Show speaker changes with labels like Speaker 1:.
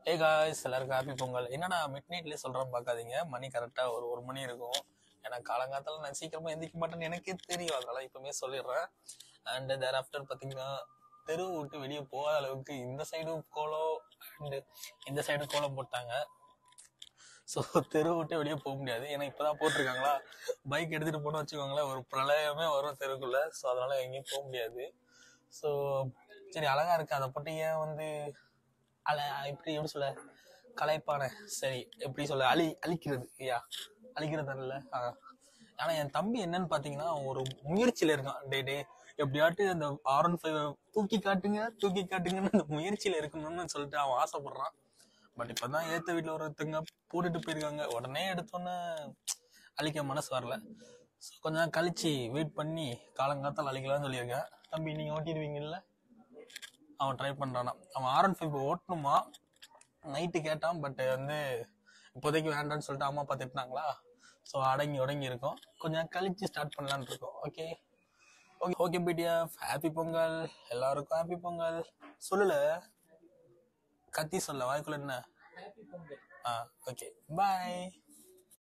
Speaker 1: ஏ guys எல்லாருக்கும் happy Pongal என்னடா mid நைட்லேயே சொல்கிறேன் பார்க்காதீங்க மணி கரெக்டாக ஒரு ஒரு மணி இருக்கும் ஏன்னா காலங்காத்தால நான் சீக்கிரமாக எந்திரிக்க மாட்டேன்னு எனக்கே தெரியும் அதனால இப்போமே சொல்லிடுறேன் அண்ட் தேர் ஆஃப்டர் பார்த்தீங்கன்னா தெரு விட்டு வெளியே போகாத அளவுக்கு இந்த சைடும் கோலம் அண்டு இந்த சைடும் கோலம் போட்டாங்க ஸோ தெரு விட்டு வெளியே போக முடியாது ஏன்னா இப்போதான் போட்டிருக்காங்களா பைக் எடுத்துகிட்டு போனோம் வச்சுக்கோங்களேன் ஒரு பிரளயமே வரும் தெருக்குள்ள ஸோ அதனால எங்கேயும் போக முடியாது ஸோ சரி அழகா இருக்கு அதை போட்டு ஏன் வந்து அல எப்படி எப்படி சொல்ல கலைப்பான சரி எப்படி சொல்ல அழி அழிக்கிறது ஐயா அழிக்கிறது இல்ல ஆனா என் தம்பி என்னன்னு பாத்தீங்கன்னா அவன் ஒரு முயற்சியில இருக்கான் டே டே எப்படியாட்டு அந்த ஆர் ஒன் ஃபைவ் தூக்கி காட்டுங்க தூக்கி காட்டுங்கன்னு அந்த முயற்சியில இருக்கணும்னு சொல்லிட்டு அவன் ஆசைப்படுறான் பட் இப்பதான் ஏத்த வீட்டுல ஒருத்தங்க போட்டுட்டு போயிருக்காங்க உடனே எடுத்தோன்னே அழிக்க மனசு வரல ஸோ கொஞ்ச நேரம் கழிச்சு வெயிட் பண்ணி காலங்காத்தால் அழிக்கலாம்னு சொல்லியிருக்கேன் தம்பி நீங்க ஓட்டிடுவீங்கல்ல அவன் ட்ரை பண்றானா அவன் ஆர் ஒன் ஃபைவ் ஓட்டணுமா நைட்டு கேட்டான் பட் வந்து இப்போதைக்கு வேண்டாம்னு சொல்லிட்டு அம்மா அப்பா திட்டினாங்களா ஸோ அடங்கி உடங்கி இருக்கும் கொஞ்சம் கழிச்சு ஸ்டார்ட் பண்ணலான்னு இருக்கோம் okay okay okay PDF happy Pongal எல்லாருக்கும் ஹாப்பி பொங்கல் சொல்லல கத்தி சொல்ல வாய்க்குள்ள என்ன ஆ ஓகே பாய்